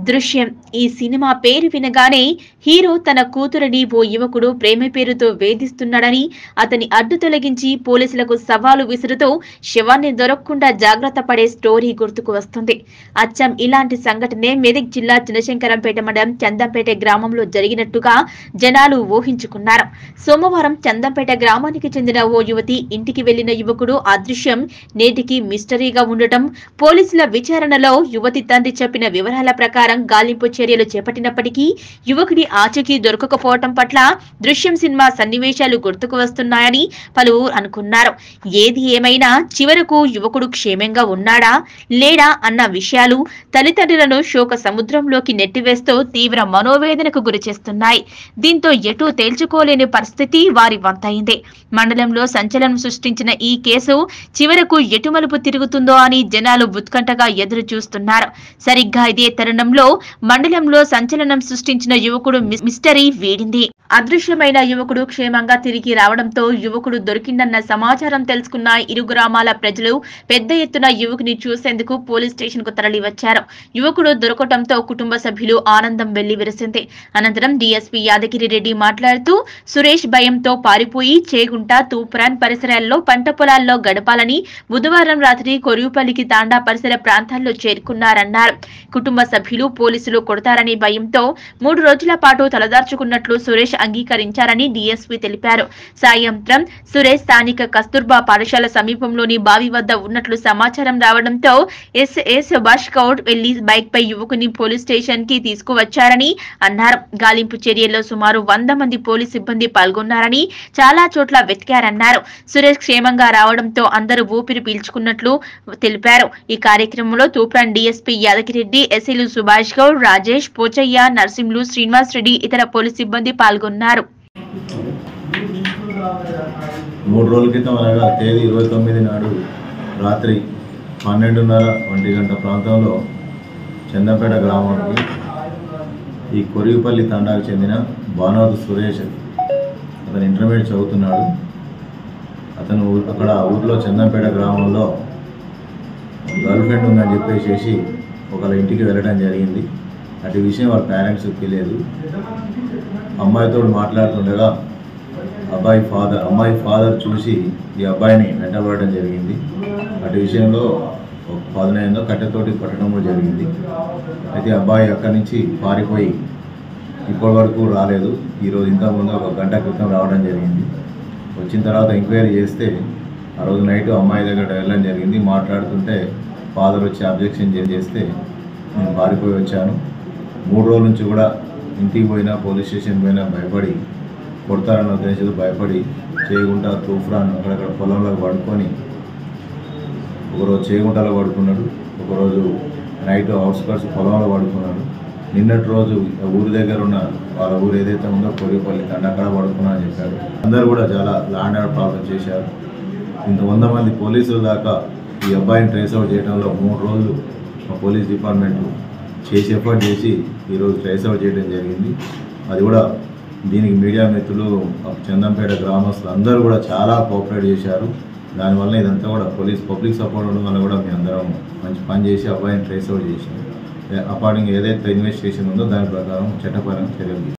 దృశ్యం ఈ సినిమా పేరు వినగానే హీరో తన కూతురని ఓ యువకుడు ప్రేమ పేరుతో వేధిస్తున్నాడని అతని అడ్డు తొలగించి పోలీసులకు సవాలు విసురుతూ శవాన్ని దొరకకుండా జాగ్రత్త పడే స్టోరీ గుర్తుకు వస్తుంది అచ్చం ఇలాంటి సంఘటనే మెదక్ జిల్లా చినశంకరంపేట మండలం చందంపేట గ్రామంలో జరిగినట్టుగా జనాలు ఊహించుకున్నారు సోమవారం చందంపేట గ్రామానికి చెందిన ఓ యువతి ఇంటికి వెళ్లిన యువకుడు అదృశ్యం నేటికి మిస్టరీగా ఉండటం పోలీసుల విచారణలో యువతి తండ్రి చెప్పిన వివరాల ప్రకారం గాలింపు చర్యలు చేపట్టినప్పటికీ యువకుడి ఆచూకీ దొరకకపోవటం పట్ల దృశ్యం సినిమా సన్నివేశాలు గుర్తుకు వస్తున్నాయని పలువురు అనుకున్నారు ఏది ఏమైనా చివరకు యువకుడు క్షేమంగా ఉన్నాడా లేడా అన్న విషయాలు తల్లిదండ్రులను శోక సముద్రంలోకి నెట్టివేస్తూ తీవ్ర మనోవేదనకు గురిచేస్తున్నాయి దీంతో ఎటూ తేల్చుకోలేని పరిస్థితి వారి వంతైంది మండలంలో సంచలనం సృష్టించిన ఈ కేసు చివరకు ఎటు మలుపు తిరుగుతుందో అని జనాలు ఉత్కంఠగా ఎదురు చూస్తున్నారు సరిగ్గా ఇదే తరుణంలో మండలంలో సంచలనం సృష్టించిన యువకుడు మిస్- మిస్టరీ వీడింది అదృశ్యమైన యువకుడు క్షేమంగా తిరిగి రావడంతో యువకుడు దొరికిందన్న సమాచారం తెలుసుకున్న ఇరు గ్రామాల ప్రజలు పెద్ద ఎత్తున యువకుని చూసేందుకు పోలీస్ స్టేషన్ కు తరలి వచ్చారు యువకుడు దొరకటంతో కుటుంబ సభ్యులు ఆనందం వెళ్లి విరిసింది అనంతరం డీఎస్పీ యాదగిరి రెడ్డి మాట్లాడుతూ సురేష్ భయంతో పారిపోయి చేగుంట తూప్రాన్ పరిసరాల్లో పంట పొలాల్లో గడపాలని బుధవారం రాత్రి కొరియుపల్లికి తాండా పరిసర ప్రాంతాల్లో చేరుకున్నారన్నారు కుటుంబ సభ్యులు పోలీసులు కొడతారనే భయంతో మూడు రోజుల పాటు తలదార్చుకున్నట్లు సురేష్ అంగీకరించారని డీఎస్పీ తెలిపారు సాయంత్రం సురేష్ స్థానిక కస్తూర్బా పాఠశాల సమీపంలోని బావి వద్ద ఉన్నట్లు సమాచారం రావడంతో ఎస్ఏ సుభాష్ గౌడ్ వెళ్లి బైక్ పై యువకుని పోలీస్ స్టేషన్ కి తీసుకువచ్చారని అన్నారు గాలింపు చర్యల్లో సుమారు వంద మంది పోలీస్ సిబ్బంది పాల్గొన్నారని చాలా చోట్ల వెతికారన్నారు సురేష్ క్షేమంగా రావడంతో అందరూ ఊపిరి పీల్చుకున్నట్లు తెలిపారు ఈ కార్యక్రమంలో తూప్రాన్ డీఎస్పీ యాదగిరెడ్డి ఎస్సీలు సుభాష్ గౌడ్ రాజేష్ పోచయ్య నర్సింహులు శ్రీనివాస్ రెడ్డి ఇతర పోలీస్ సిబ్బంది పాల్గొన్నారు మూడు రోజుల క్రితం అనగా తేదీ ఇరవై తొమ్మిది నాడు రాత్రి పన్నెండున్నర ఒంటి గంట ప్రాంతంలో చందంపేట గ్రామానికి ఈ కొరివిపల్లి తండాకు చెందిన బానోతు సురేష్ అతను ఇంటర్మీడియట్ చదువుతున్నాడు అతను ఊ- అక్కడ ఊర్లో చందంపేట గ్రామంలో గర్ల్ ఫ్రెండ్ ఉందని చెప్పేసి ఒకళ్ళ ఇంటికి వెళ్ళడం జరిగింది అటు విషయం వాళ్ళ పేరెంట్స్కి తెలియదు అమ్మాయితో మాట్లాడుతుండగా అబ్బాయి ఫాదర్ అమ్మాయి ఫాదర్ చూసి ఈ అబ్బాయిని వెంటబడడం జరిగింది అటు విషయంలో ఒక పదనైందో కట్టెతోటి కొట్టడం కూడా జరిగింది అయితే అబ్బాయి అక్కడి నుంచి పారిపోయి ఇప్పటి వరకు రాలేదు ఈరోజు ఇంతకుముందు ఒక గంట క్రితం రావడం జరిగింది వచ్చిన తర్వాత ఎంక్వైరీ చేస్తే ఆ రోజు నైట్ అమ్మాయి దగ్గర వెళ్ళడం జరిగింది మాట్లాడుతుంటే ఫాదర్ వచ్చి అబ్జెక్షన్ చేస్తే నేను పారిపోయి వచ్చాను మూడు రోజుల నుంచి కూడా ఇంటికి పోయినా పోలీస్ స్టేషన్ పోయినా భయపడి కొడతారన్న ఉద్దేశంతో భయపడి చేయకుండా తూఫ్రాన్ అక్కడక్కడ పొలంలో పడుకొని ఒకరోజు చేగుంటలో పడుకున్నాడు ఒకరోజు నైట్ అవుట్స్కర్ట్స్ పొలంలో పడుకున్నాడు నిన్నటి రోజు ఆ ఊరి దగ్గర ఉన్న వాళ్ళ ఊరు ఏదైతే ఉందో కొరిపల్లి తండ అక్కడ పడుకున్నా అని చెప్పారు అందరూ కూడా చాలా ల్యాండ్ ఆర్డర్ ప్రాబ్లం చేశారు ఇంత వంద మంది పోలీసుల దాకా ఈ అబ్బాయిని ట్రేస్ అవుట్ చేయడంలో మూడు రోజులు మా పోలీస్ డిపార్ట్మెంట్ చేసి ఎఫర్ట్ చేసి ఈరోజు ట్రేస్ అవుట్ చేయడం జరిగింది అది కూడా దీనికి మీడియా మిత్రులు ఆ చందంపేట గ్రామస్తులు అందరూ కూడా చాలా కోఆపరేట్ చేశారు దానివల్ల ఇదంతా కూడా పోలీస్ పబ్లిక్ సపోర్ట్ ఉండడం వల్ల కూడా మీ అందరం మంచి పని చేసి అబ్బాయిని ట్రేస్ అవుట్ చేసాం అకార్డింగ్ ఏదైతే ఇన్వెస్టిగేషన్ ఉందో దాని ప్రకారం చట్టపరంగా చర్యలు తీసుకుంటాం.